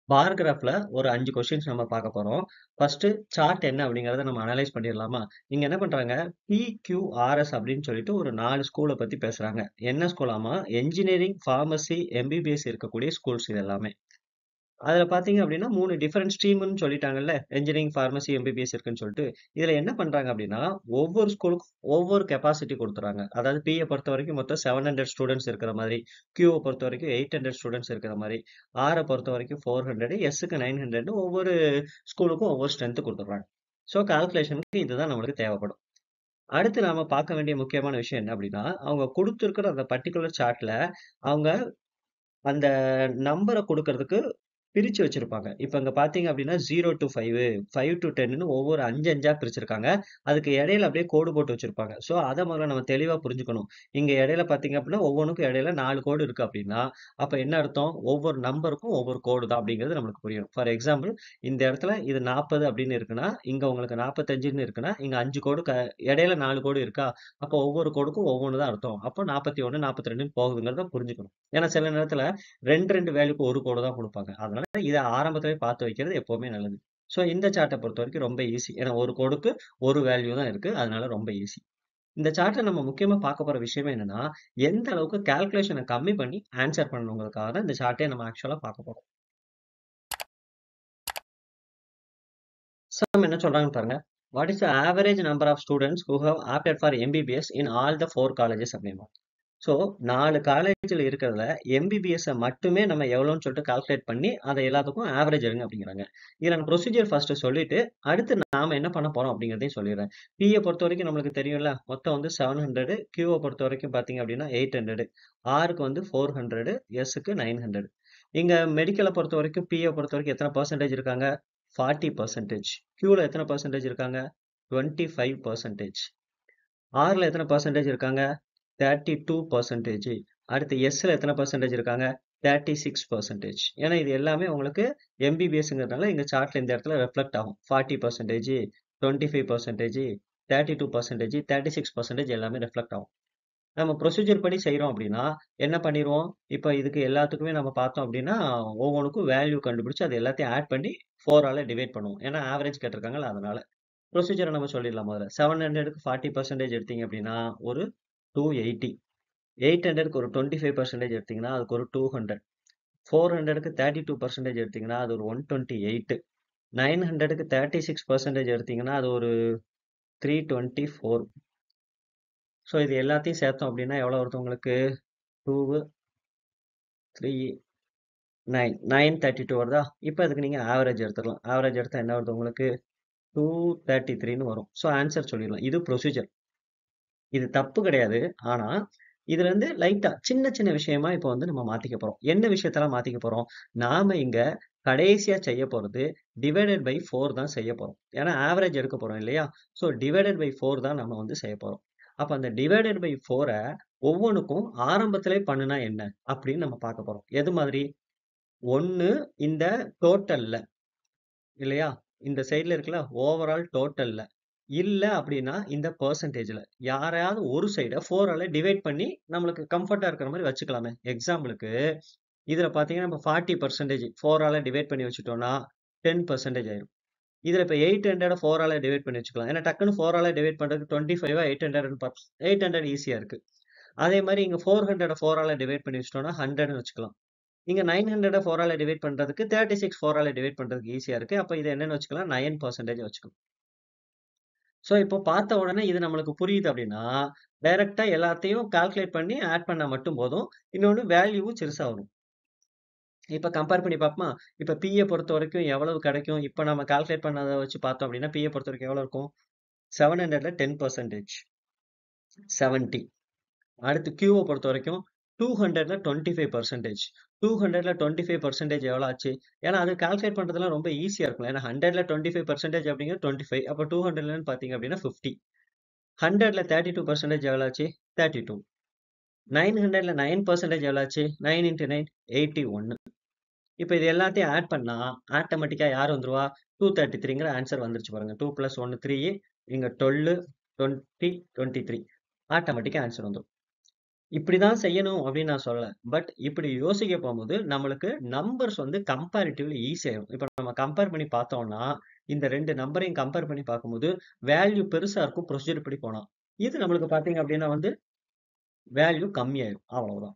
பார் கிராஃப்ல ஒரு 5 கொஸ்டின்ஸ் நம்ம பார்க்க போறோம். ஃபர்ஸ்ட் சார்ட் என்ன அப்படிங்கிறத நம்ம அனலைஸ் பண்ணிறலாமா? இங்க என்ன பண்றாங்க, பிக்யூஆர்எஸ் அப்படின்னு சொல்லிட்டு ஒரு 4 ஸ்கூல பத்தி பேசுறாங்க. என்ன ஸ்கூலாமா? என்ஜினியரிங், பார்மசி, எம்பிபிஎஸ் இருக்கக்கூடிய ஸ்கூல்ஸ் இது எல்லாமே. அதுல பார்த்தீங்க அப்படின்னா 3 டிஃபரெண்ட் ஸ்ட்ரீம்ன்னு சொல்லிட்டாங்கல்ல. என்ஜினியரிங், பார்மசி, எம்பிபிஎஸ் இருக்குன்னு சொல்லிட்டு. இதுல என்ன பண்றாங்க அப்படின்னா, ஒவ்வொரு ஸ்கூலுக்கும் ஒவ்வொரு கெப்பாசிட்டி குடுத்துறாங்க. அதாவது பிய பொறுத்தவரைக்கும் மொத்தம் 700 ஸ்டூடண்ட்ஸ் இருக்கிற மாதிரி, கியூவ பொறுத்தவரைக்கும் 800 ஸ்டூடண்ட்ஸ் இருக்கிற மாரி, ஆர பொறுத்தவரைக்கும் 400, எஸ்ஸுக்கு 900ன்னு ஒவ்வொரு ஸ்கூலுக்கும் ஒவ்வொரு ஸ்ட்ரென்த் குடுத்துடுறாங்க. ஸோ கால்குலேஷனுக்கு இதுதான் நம்மளுக்கு தேவைப்படும். அடுத்து நாம பார்க்க வேண்டிய முக்கியமான விஷயம் என்ன அப்படின்னா, அவங்க குடுத்திருக்கிற அந்த பர்ட்டிகுலர் சார்ட்ல அவங்க அந்த நம்பர குடுக்கறதுக்கு பிரிச்சு வச்சிருப்பாங்க. இப்ப இங்க பார்த்தீங்க அப்படின்னா 0 டூ 5, 5 டூ 10ன்னு ஒவ்வொரு 5, 5ஆ பிரிச்சிருக்காங்க. அதுக்கு இடையில அப்படியே கோடு போட்டு வச்சிருப்பாங்க. ஸோ அத முதல்ல நம்ம தெளிவா புரிஞ்சுக்கணும். இங்க இடையில பார்த்தீங்க அப்படின்னா, ஒவ்வொன்னுக்கும் இடையில 4 கோடு இருக்கு அப்படின்னா, அப்ப என்ன அர்த்தம்? ஒவ்வொரு நம்பருக்கும் ஒவ்வொரு கோடு தான் அப்படிங்கிறது நம்மளுக்கு புரியணும். ஃபார் எக்ஸாம்பிள் இந்த இடத்துல இது 40 அப்படின்னு இருக்குன்னா, இங்க உங்களுக்கு 45ன்னு இருக்குன்னா, இங்க 5 கோடு க இடையில 4 கோடு இருக்கா? அப்போ ஒவ்வொரு கோடுக்கும் ஒவ்வொன்னு தான் அர்த்தம். அப்போ 41, 42ன்னு போகுதுங்கிறத புரிஞ்சுக்கணும். ஏன்னா சில நேரத்துல 2, 2 வேல்யூக்கு ஒரு கோடு தான் குடுப்பாங்க. அதனால இத ஆரம்பத்திலேயே பார்த்து வைக்கிறது எப்பவுமே நல்லது. ஸோ இந்த சார்ட்ட பொறுத்தவரைக்கும் ரொம்ப ஈஸி. ஏன்னா ஒரு கோடுக்கு ஒரு வேல்யூ தான் இருக்கு. அதனால ரொம்ப ஈஸி. இந்த சார்ட்ல நம்ம முக்கியமா பார்க்க போற விஷயமே என்னன்னா, எந்த அளவுக்கு கால்குலேஷன கம்மி பண்ணி ஆன்ஸர் பண்ணணுங்கிறதுக்காக தான் இந்த சார்ட்டே நம்ம ஆக்சுவலா பார்க்க போறோம். சம் என்ன சொல்றாங்கன்னு பாருங்க. What is the average number of students who have opted for MBBS in all the 4 colleges அப்படிம்பாங்க. ஸோ 4 காலேஜ்ல இருக்கிறதுல எம்பிபிஎஸ்ஸ மட்டுமே நம்ம எவ்வளோன்னு சொல்லிட்டு கால்குலேட் பண்ணி, அத எல்லாத்துக்கும் ஆவரேஜ் எடுங்க அப்படிங்கிறாங்க. இதுல நான் ப்ரொசீஜர் ஃபர்ஸ்ட் சொல்லிட்டு, அடுத்து நாம என்ன பண்ண போறோம் அப்படிங்கிறதையும் சொல்லிடுறேன். பிய பொறுத்தவரைக்கும் நம்மளுக்கு தெரியும்ல. மொத்தம் வந்து 700, கியூவ பொறுத்தவரைக்கும் பார்த்தீங்க அப்படின்னா 800, ஆருக்கு வந்து 400, எஸ்ஸுக்கு 900. இங்க மெடிக்கல பொறுத்தவரைக்கும் பிய பொறுத்தவரைக்கும் எத்தன பெர்சன்டேஜ் இருக்காங்க? 40%. கியூல எத்தன பெர்சன்டேஜ் இருக்காங்க? 25%. ஆர்ல எத்தன பெர்சன்டேஜ் இருக்காங்க? 32%. அடுத்து எஸ்ல எத்தன பெர்சன்டேஜ் இருக்காங்க? 36%. ஏன்னா இது எல்லாமே உங்களுக்கு எம்பிபிஎஸ்ங்கிறதுனால எங்க சார்ட்ல இந்த இடத்துல ரிஃப்ளெக்ட் ஆகும். 40%, 25%, 32%, 36% எல்லாமே ரிஃப்ளெக்ட் ஆகும். நம்ம ப்ரொசீஜர் படி செய்றோம் அப்படின்னா, என்ன பண்ணிருவோம்? இப்ப இதுக்கு எல்லாத்துக்குமே நம்ம பார்த்தோம் அப்படின்னா, ஒவ்வொன்னுக்கும் வேல்யூ கண்டுபிடிச்சு அது எல்லாத்தையும் ஆட் பண்ணி 4ஆல டிவைட் பண்ணுவோம். ஏன்னா ஆவரேஜ் கேட்டிருக்காங்கல்ல அதனால. ப்ரொசீஜர நம்ம சொல்லிடலாம் முதல்ல. 700க்கு 40% எடுத்தீங்க அப்படின்னா, ஒரு 280. 800க்கு ஒரு 25% எடுத்தீங்கன்னா, அதுக்கு ஒரு 200. 400க்கு 32% எடுத்தீங்கன்னா, அது ஒரு 128. 900க்கு 36% எடுத்தீங்கன்னா, அது ஒரு 324. ஸோ இது எல்லாத்தையும் சேர்த்தோம் அப்படின்னா எவ்வளோ வருது உங்களுக்கு? 2 3 9 932 வருதா? இப்ப இதுக்கு நீங்க ஆவரேஜ் எடுத்துக்கலாம். ஆவரேஜ் எடுத்தா என்ன வருது உங்களுக்கு? 233ன்னு வரும். ஸோ ஆன்ஸர் சொல்லிடலாம். இது ப்ரொசீஜர். இது தப்பு கிடையாது. ஆனா, இதுல இருந்து லைட்டா சின்ன சின்ன விஷயமா இப்ப வந்து நம்ம மாத்திக்க போறோம். என்ன விஷயத்தெல்லாம் மாத்திக்க போறோம்? நாம இங்க கடைசியா செய்ய போறது டிவைடட் பை 4 தான் செய்ய போறோம். ஏன்னா ஆவரேஜ் எடுக்க போறோம் இல்லையா? ஸோ டிவைடட் பை 4 தான் நம்ம வந்து செய்ய போறோம். அப்ப அந்த டிவைடட் பை 4அ ஒவ்வொன்னுக்கும் ஆரம்பத்திலே பண்ணுனா என்ன? அப்படின்னு நம்ம பார்க்க போறோம். எது மாதிரி? 1 இந்த டோட்டல்ல. இல்லையா? இந்த சைடுல இருக்குல்ல, ஓவரால் டோட்டல்ல. இல்ல அப்படின்னா இந்த பெர்சன்டேஜ்ல. யாரையாவது ஒரு சைட 4ஆல டிவைட் பண்ணி நம்மளுக்கு கம்ஃபர்ட்டா இருக்கிற மாரி வச்சுக்கலாமே. எக்ஸாம்பிளுக்கு இதுல பார்த்தீங்கன்னா, இப்ப 40% 4ஆல டிவைட் பண்ணி வச்சுட்டோம்னா, 10% ஆயிரும். இதுல இப்ப 800 4ஆல டிவைட் பண்ணி வச்சுக்கலாம். ஏன்னா டக்குன்னு 4ஆல டிவைட் பண்றதுக்கு 25ஆ 800ன்னு பாப் 800 ஈஸியா இருக்கு. அதே மாரி இங்க 400 4ஆல டிவைட் பண்ணி வச்சுட்டோம்னா 100ன்னு வச்சுக்கலாம். இங்க 900 4ஆல டிவைட் பண்றதுக்கு 36 4ஆல டிவைட் பண்றதுக்கு ஈஸியா இருக்கு. அப்ப இது என்னன்னு வச்சுக்கலாம்? 9% வச்சுக்கலாம். ஸோ இப்போ பார்த்த உடனே இது நம்மளுக்கு புரியுது அப்படின்னா, டைரக்ட்டா எல்லாத்தையும் கால்குலேட் பண்ணி ஆட் பண்ணா மட்டும் போதும். இன்னொன்னு வேல்யூவும் சிறுசா வரும். இப்ப கம்பேர் பண்ணி பார்ப்போமா? இப்ப பிய பொறுத்தவரைக்கும் எவ்வளவு கிடைக்கும்? இப்ப நம்ம கால்குலேட் பண்ணத வச்சு பார்த்தோம் அப்படின்னா, பிய பொறுத்தவரைக்கும் எவ்வளோ இருக்கும்? 700ல 10% 70. அடுத்து கியூவ பொறுத்தவரைக்கும் 200ல 25%. 200ல 25% எவ்வளோ ஆச்சு? ஏன்னா அது கால்குலேட் பண்றதெல்லாம் ரொம்ப ஈஸியா இருக்கும். ஏன்னா 100ல 25% அப்படிங்கிறது 25. அப்ப 200லன்னு பார்த்தீங்க அப்படின்னா 50. 100ல 32% எவ்வளோ ஆச்சு? 32. 900ல 9% எவ்வளோ ஆச்சு? 9 இன்டு 9 81. இப்ப இது எல்லாத்தையும் ஆட் பண்ணா, ஆட்டோமேட்டிக்கா யார் வந்துருவா? 233ங்கிற ஆன்ஸர் வந்துருச்சு பாருங்க. 2 பிளஸ் 1 3 இங்க 12, 20, 23 ஆட்டோமேட்டிக்கா ஆன்ஸர் வந்துரும். இப்படிதான் செய்யணும் அப்படின்னு நான் சொல்லல. பட் இப்படி யோசிக்க போம்போது, நம்மளுக்கு நம்பர்ஸ் வந்து கம்பேரிட்டிவ்லி ஈஸி ஆயிரும். இப்ப நம்ம கம்பேர் பண்ணி பார்த்தோம்னா, இந்த 2 நம்பரையும் கம்பேர் பண்ணி பார்க்கும்போது, வேல்யூ பெருசா இருக்கும் ப்ரொசீஜர் படி போனா. இது நம்மளுக்கு பார்த்தீங்க அப்படின்னா வந்து, வேல்யூ கம்மியாயிரும். அவ்வளவுதான்.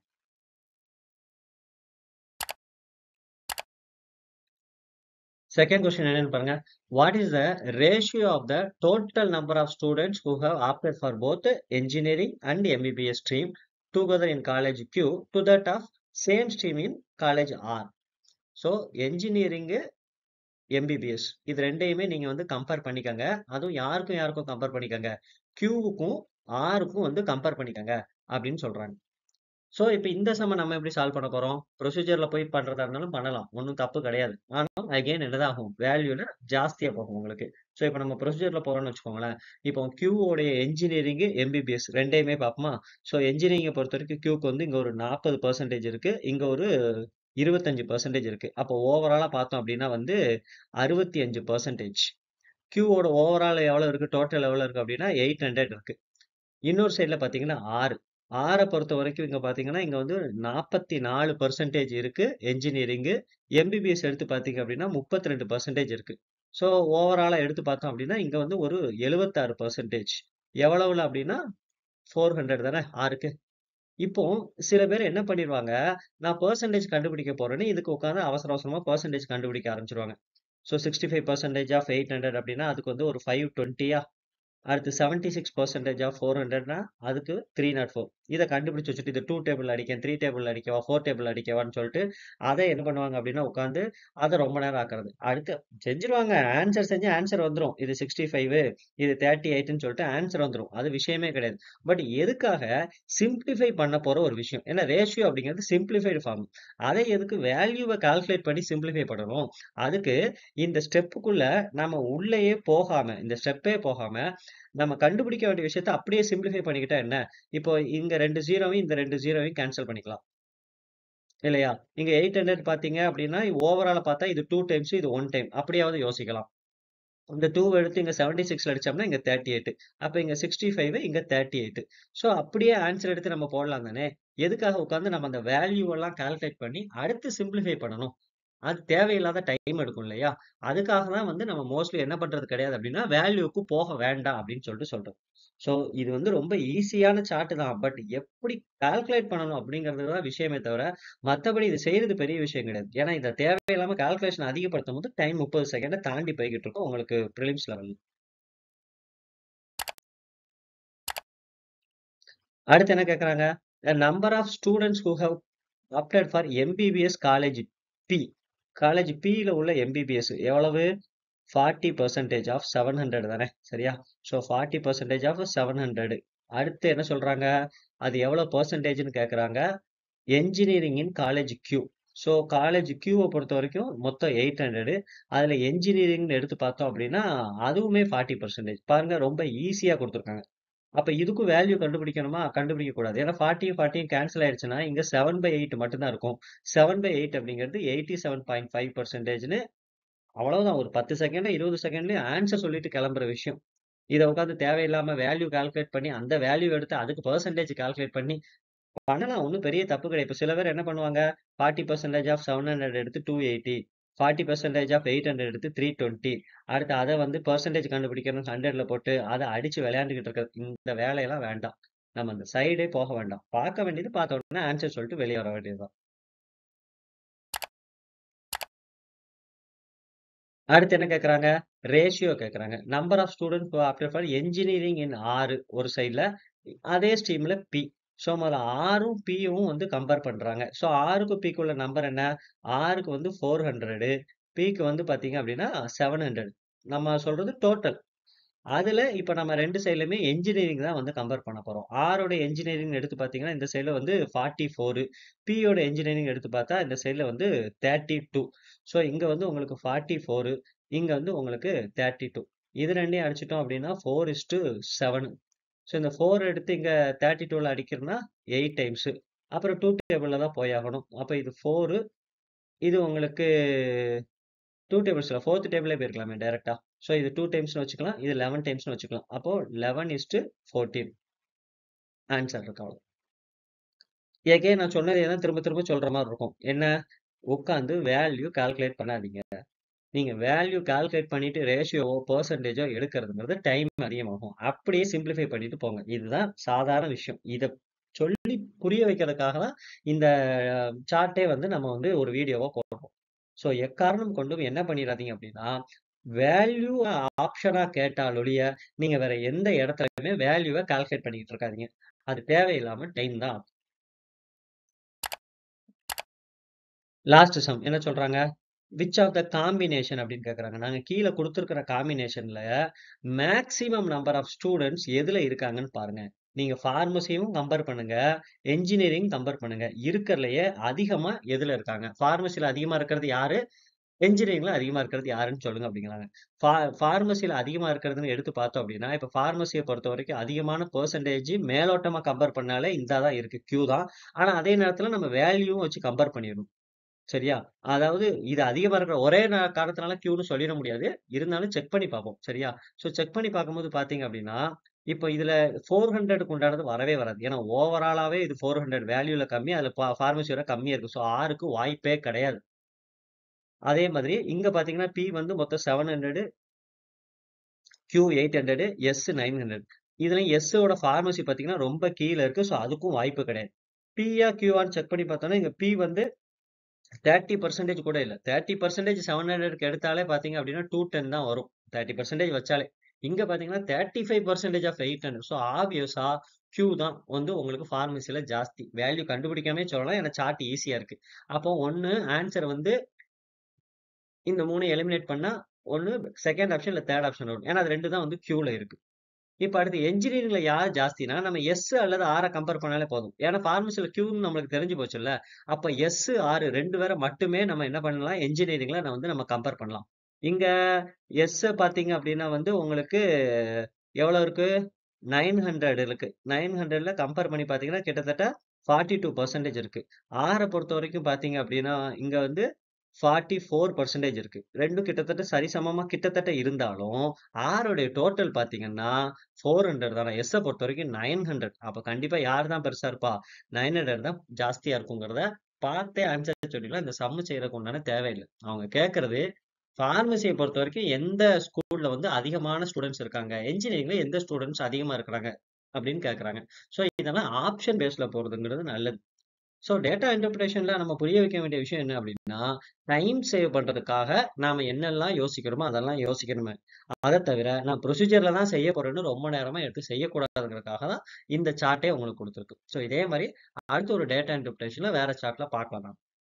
செகண்ட் கொஸ்டின் என்னன்னு பாருங்க. What is the ratio of the total number of students who have opted for both engineering and MBBS stream together in college Q to that of same stream in college R. So என்ஜினியரிங்கு, MBBS இது 2யுமே நீங்க வந்து compare பண்ணிக்கங்க. அதுவும் யாருக்கும் யாருக்கும் compare பண்ணிக்கங்க. Qவுக்கும் Rக்கும் வந்து கம்பேர் பண்ணிக்கங்க அப்படின்னு சொல்றாங்க. ஸோ இப்ப இந்த சம்ம நம்ம எப்படி சால்வ் பண்ண போறோம்? ப்ரொசீஜர்ல போய் பண்றதா இருந்தாலும் பண்ணலாம். ஒண்ணும் தப்பு கிடையாது. ஆனா அகைன் என்னதான் ஆகும்? வேல்யூல ஜாஸ்தியா போகும் உங்களுக்கு. ஸோ இப்ப நம்ம ப்ரொசீஜர்ல போறோம்னு வச்சுக்கோங்களேன். இப்போ Qவுடைய என்ஜினியரிங், எம்பிபிஎஸ் 2யுமே பார்ப்போமா? ஸோ என்ஜினியரிங்க பொறுத்தவரைக்கும் Qக்கு வந்து இங்க ஒரு 40% இருக்கு. இங்க ஒரு 25% இருக்கு. அப்போ ஓவராலா பார்த்தோம் அப்படின்னா வந்து 65%. Qவோட ஓவரால் எவ்வளவு இருக்கு? டோட்டல் எவ்வளவு இருக்கு அப்படின்னா 800 இருக்கு. இன்னொரு சைடுல பார்த்தீங்கன்னா R. Rஅ பொறுத்தவரைக்கும் இங்க பார்த்தீங்கன்னா, இங்க வந்து 44% இருக்கு என்ஜினியரிங்கு. எம்பிபிஎஸ் எடுத்து பார்த்தீங்க அப்படின்னா 32% இருக்கு. ஸோ ஓவராலா எடுத்து பார்த்தோம் அப்படின்னா, இங்க வந்து ஒரு 76% எவ்வளவுல அப்படின்னா 400 தானே Rக்கு. இப்போ சில பேர் என்ன பண்ணிருவாங்க, நான் பெர்சன்டேஜ் கண்டுபிடிக்க போறேன்னு இதுக்கு உட்கார்ந்து அவசர அவசரமா பெர்சன்டேஜ் கண்டுபிடிக்க ஆரம்பிச்சுருவாங்க. ஸோ 65% ஆஃப் 800 அப்படின்னா, அதுக்கு வந்து ஒரு 520யா? அடுத்து 76% ஆஃப் 400னா அதுக்கு 304. இத கண்டுபிடிச்சு வச்சுட்டு, இத 2 டேபிள்ல அடிக்கேன், 3 டேபிள்ல அடிக்கவா, 4 டேபிள்ல அடிக்கவான்னு சொல்லிட்டு, அத என்ன பண்ணுவாங்க அப்படின்னா, உட்கார்ந்து அத ரொம்ப நேரம் ஆக்குறது. அடுத்து செஞ்சுருவாங்க. ஆன்ஸர் செஞ்சா ஆன்ஸர் வந்துரும். இது 65 இது 38ன்னு சொல்லிட்டு ஆன்ஸர் வந்துரும். அது விஷயமே கிடையாது. பட் எதுக்காக சிம்ப்ளிஃபை பண்ண போற ஒரு விஷயம். ஏன்னா ரேஷியோ அப்படிங்கிறது சிம்ப்ளிஃபைடு ஃபார்ம். அதை எதுக்கு வேல்யூவ கால்குலேட் பண்ணி சிம்ப்ளிஃபை பண்ணணும். அதுக்கு இந்த ஸ்டெப்புக்குள்ள நம்ம உள்ளயே போகாம, இந்த ஸ்டெப்பே போகாம, நம்ம கண்டுபிடிக்க வேண்டிய விஷயத்த அப்படியே சிம்ப்ளிஃபை பண்ணிக்கிட்டா என்ன? இப்போ இங்க 2 0வையும் இந்த 2 0வையும் கேன்சல் பண்ணிக்கலாம். இல்லையா? இங்க 800 பார்த்தீங்க அப்படின்னா, ஓவராலா பார்த்தா இது 2 டைம்ஸ் இது 1 டைம். அப்படியாவது யோசிக்கலாம். இந்த 2வ எடுத்து இங்க 76ல அடிச்சோம்னா, இங்க 38. அப்ப இங்க 65 இங்க 38. ஸோ அப்படியே ஆன்ஸர் எடுத்து நம்ம போடலாம் தானே! எதுக்காக உட்கார்ந்து நம்ம அந்த வேல்யூவெல்லாம் கால்குலேட் பண்ணி, அடுத்து சிம்ப்ளிஃபை பண்ணணும். அது தேவையில்லாத டைம் எடுக்கும் இல்லையா? அதுக்காக தான் வந்து நம்ம மோஸ்ட்லி என்ன பண்றது கிடையாது அப்படின்னா, வேல்யூக்கு போக வேண்டாம் அப்படின்னு சொல்லிட்டு சொல்றோம். ஸோ இது வந்து ரொம்ப ஈஸியான சார்ட் தான். பட் எப்படி கால்குலேட் பண்ணணும் அப்படிங்கிறது தான் விஷயமே தவிர, மத்தபடி இது செய்றது பெரிய விஷயம் கிடையாது. ஏன்னா இத தேவையில்லாம கால்குலேஷன் அதிகப்படுத்தும்போது டைம் 30 செகண்ட தாண்டி போய்க்கிட்டு இருக்கும் உங்களுக்கு பிரிலிம்ஸ் லெவல்ல. அடுத்து என்ன கேட்கறாங்க? "The number of students who have opted for MBBS college B." College பில உள்ள எம்பிபிஎஸ் எவ்வளவு? 40% ஆஃப் 700 தானே! சரியா? So 40% of 700. அடுத்து என்ன சொல்றாங்க? அது எவ்வளோ பெர்சன்டேஜ்ன்னு கேட்கறாங்க. Engineering in college Q. So college Qவ பொறுத்தவரைக்கும் மொத்தம் 800. அதுல என்ஜினியரிங்ன்னு எடுத்து பார்த்தோம் அப்படின்னா, அதுவுமே 40% பாருங்க ரொம்ப ஈஸியா குடுத்துருக்காங்க. அப்ப இதுக்கும் வேல்யூ கண்டுபிடிக்கணுமா? கண்டுபிடிக்க கூடாது. ஏன்னா 40யும் 40யும் கேன்சல் ஆயிடுச்சுன்னா, இங்க 7/8 மட்டும் தான் இருக்கும். 7/8 அப்படிங்கிறது 87.5%ன்னு அவ்வளவுதான். ஒரு 10 செகண்ட்ல, 20 செகண்ட்லயும் ஆன்ஸர் சொல்லிட்டு கிளம்புற விஷயம். இத உட்கார்ந்து தேவையில்லாம வேல்யூ கால்குலேட் பண்ணி, அந்த வேல்யூ எடுத்து அதுக்கு பெர்சன்டேஜ் கால்குலேட் பண்ணி பண்ணலாம். ஒண்ணும் பெரிய தப்பு கிடையாது. இப்ப சில பேர் என்ன பண்ணுவாங்க, 40% ஆஃப் 700 எடுத்து 280, 40% ஆஃப் 800 எடுத்து 320 அடுத்து அத வந்து பெர்சன்டேஜ் கண்டுபிடிக்கணும்னு 100ல போட்டு, அத அடிச்சு விளையாண்டுகிட்டு இருக்க இந்த வேலையெல்லாம் வேண்டாம். நம்ம அந்த சைடே போக வேண்டாம். பார்க்க வேண்டியது பார்த்த உடனே ஆன்ஸர் சொல்லிட்டு வெளிய வர வேண்டியது தான். அடுத்து என்ன கேட்கறாங்க? ரேஷியோ கேட்கறாங்க. Number of students who opted for engineering in R ஒரு சைடுல, அதே ஸ்ட்ரீம்ல P. ஸோ முதல்ல Rரும் Pயும் வந்து கம்பேர் பண்றாங்க. ஸோ Rக்கும் Pக்கும் உள்ள நம்பர் என்ன? Rக்கு வந்து 400 Pக்கு வந்து பார்த்தீங்க அப்படின்னா 700 நம்ம சொல்றது டோட்டல். அதுல இப்ப நம்ம 2 சைடுலயுமே என்ஜினியரிங் தான் வந்து கம்பேர் பண்ண போறோம். Rஓட என்ஜினியரிங் எடுத்து பார்த்தீங்கன்னா, இந்த சைடுல வந்து 44 Pயோட என்ஜினியரிங் எடுத்து பார்த்தா, இந்த சைடுல வந்து 32 ஸோ இங்க வந்து உங்களுக்கு 44 இங்க வந்து உங்களுக்கு 32 இது 2யும் அடிச்சுட்டோம் அப்படின்னா 4:7 ஸோ இந்த 4 எடுத்து இங்க 32ல அடிக்கிறோம்னா 8 டைம்ஸ். அப்புறம் 2 டேபிள்ல தான் போயாகணும். அப்ப இது 4 இது உங்களுக்கு 2 டேபிள்ஸ்ல 4த் டேபிளே போயிருக்கலாமே டைரக்ட்டா. ஸோ இது 2 டைம்ஸ்ன்னு வச்சுக்கலாம். இது 11 டைம்ஸ்ன்னு வச்சுக்கலாம். அப்போ 11:14 ஆன்ஸர் இருக்கு அவ்வளோ. எகைன் நான் சொன்னதே தான் திரும்ப திரும்ப சொல்ற மாரி இருக்கும். என்ன? உட்காந்து வேல்யூ கால்குலேட் பண்ணாதீங்க. நீங்க வேல்யூ கால்குலேட் பண்ணிட்டு ரேஷியோவோ, பெர்சன்டேஜோ எடுக்கிறதுங்கிறது டைம் அதிகமாகும். அப்படியே சிம்ப்ளிஃபை பண்ணிட்டு போங்க. இதுதான் சாதாரண விஷயம். இத சொல்லி புரிய வைக்கிறதுக்காக தான் இந்த சார்ட்டே வந்து நம்ம வந்து ஒரு வீடியோவா போடுறோம். ஸோ எக்காரணம் கொண்டும் என்ன பண்ணிறாதீங்க அப்படின்னா, வேல்யூ ஆப்ஷனா கேட்டாலொழிய, நீங்க வேற எந்த இடத்துலயுமே வேல்யூவ கால்குலேட் பண்ணிக்கிட்டு இருக்காதீங்க. அது தேவையில்லாம டைம் தான் ஆகும். லாஸ்ட் சம் என்ன சொல்றாங்க? விச் ஆஃப் த காம்பினேஷன் அப்படின்னு கேட்கறாங்க. நாங்க கீழ குடுத்திருக்கிற காம்பினேஷன்ல மேக்ஸிமம் நம்பர் ஆஃப் ஸ்டூடண்ட்ஸ் எதுல இருக்காங்கன்னு பாருங்க. நீங்க பார்மசியும் கம்பேர் பண்ணுங்க. என்ஜினியரிங் கம்பேர் பண்ணுங்க. இருக்கறதுலயே அதிகமா எதுல இருக்காங்க? பார்மசில அதிகமா இருக்கிறது யாரு? என்ஜினியரிங்ல அதிகமா இருக்கிறது யாருன்னு சொல்லுங்க அப்படிங்கிறாங்க. பா பார்மசில அதிகமா இருக்கிறதுன்னு எடுத்து பார்த்தோம் அப்படின்னா, இப்ப பார்மசிய பொறுத்தவரைக்கும் அதிகமான பெர்சன்டேஜ் மேலோட்டமா கம்பேர் பண்ணாலே இந்தா தான் இருக்கு. கியூ தான். ஆனா அதே நேரத்துல நம்ம வேல்யூவும் வச்சு கம்பேர் பண்ணிறணும். சரியா? அதாவது இது அதிகமா இருக்கிற ஒரே ந காரணத்தினால கியூன்னு சொல்லிற முடியாது. இருந்தாலும் செக் பண்ணி பார்ப்போம். சரியா? ஸோ செக் பண்ணி பார்க்கும்போது பார்த்தீங்க அப்படின்னா, இப்ப இதுல 400க்கு உண்டானது வரவே வராது. ஏன்னா ஓவராலாவே இது 400 வேல்யூல கம்மி. அதுல பா பார்மசியோட கம்மியா இருக்கு. ஸோ ஆர்க்கு வாய்ப்பே கிடையாது. அதே மாதிரி இங்க பார்த்தீங்கன்னா, பி வந்து மொத்தம் 700 கியூ 800 எஸ் 900 இதுலயும் எஸ்ஸோட பார்மசி பார்த்தீங்கன்னா, ரொம்ப கீழ இருக்கு. ஸோ அதுக்கும் வாய்ப்பு கிடையாது. பியா, கியூவான்னு செக் பண்ணி பார்த்தோம்னா, இங்க பி வந்து 30% கூட இல்ல. 30% 700க்கு எடுத்தாலே பார்த்தீங்க அப்படின்னா, 210 தான் வரும். 30% வச்சாலே. இங்க பார்த்தீங்கன்னா, 35% ஆஃப் 800 ஸோ ஆப்வியஸா கியூ தான் வந்து உங்களுக்கு பார்மசில ஜாஸ்தி. வேல்யூ கண்டுபிடிக்காமயே சொல்லலாம். ஏன்னா சார்ட் ஈஸியா இருக்கு. அப்போ 1 ஆன்ஸர் வந்து இந்த 3 எலிமினேட் பண்ணா, 1 செகண்ட் ஆப்ஷன் இல்ல தேர்ட் ஆப்ஷன் வரும். ஏன்னா அது 2 தான் வந்து கியூல இருக்கு. இப்ப அடுத்து என்ஜினியரிங்ல யார் ஜாஸ்தின்னா, நம்ம எஸ் அல்லது ஆர கம்பேர் பண்ணாலே போதும். ஏன்னா பார்மசில கியூன்னு நம்மளுக்கு தெரிஞ்சு போச்சுல்ல. அப்ப எஸ், ஆர் 2 பேர மட்டுமே நம்ம என்ன பண்ணலாம், என்ஜினியரிங்ல நான் வந்து நம்ம கம்பேர் பண்ணலாம். இங்க எஸ் பார்த்தீங்க அப்படின்னா வந்து உங்களுக்கு எவ்வளோ இருக்கு? 900 இருக்கு. 900ல கம்பேர் பண்ணி பார்த்தீங்கன்னா, கிட்டத்தட்ட 42% இருக்கு. ஆர பொறுத்தவரைக்கும் பார்த்தீங்க அப்படின்னா, இங்க வந்து 44% இருக்கு. 2ம் கிட்டத்தட்ட சரிசமமா கிட்டத்தட்ட இருந்தாலும், ஆருடைய டோட்டல் பார்த்தீங்கன்னா, 400 தானே. எஸ்ஸ பொறுத்தவரைக்கும் 900 அப்ப கண்டிப்பா யார் தான் பெருசா இருப்பா? 900 தான் ஜாஸ்தியா இருக்குங்கிறத பார்த்தே ஆன்ஸர் சொல்லிடலாம். இந்த சம் செய்றதுக்கு உண்டான தேவையில்ல. அவங்க கேட்கறது பார்மசிய பொறுத்தவரைக்கும் எந்த ஸ்கூல்ல வந்து அதிகமான ஸ்டூடண்ட்ஸ் இருக்காங்க? என்ஜினியரிங்ல எந்த ஸ்டூடண்ட்ஸ் அதிகமா இருக்கிறாங்க? அப்படின்னு கேட்கறாங்க. ஸோ இதெல்லாம் ஆப்ஷன் பேஸ்ல போறதுங்கிறது நல்லது. ஸோ டேட்டா இன்டர்பிரேஷன்ல நம்ம புரிய வைக்க வேண்டிய விஷயம் என்ன அப்படின்னா, டைம் சேவ் பண்றதுக்காக நாம என்னெல்லாம் யோசிக்கிறோமோ, அதெல்லாம் யோசிக்கணுமே. அத தவிர நான் ப்ரொசீஜர்ல தான் செய்ய போறேன்னு ரொம்ப நேரமா எடுத்து செய்யக்கூடாதுங்கிறதுக்காக தான் இந்த சார்ட்டே உங்களுக்கு குடுத்திருக்கு. ஸோ இதே மாரி அடுத்த ஒரு டேட்டா இன்டர்பிரேஷன்ல வேற சார்ட்ல பார்க்கலாம் நாம.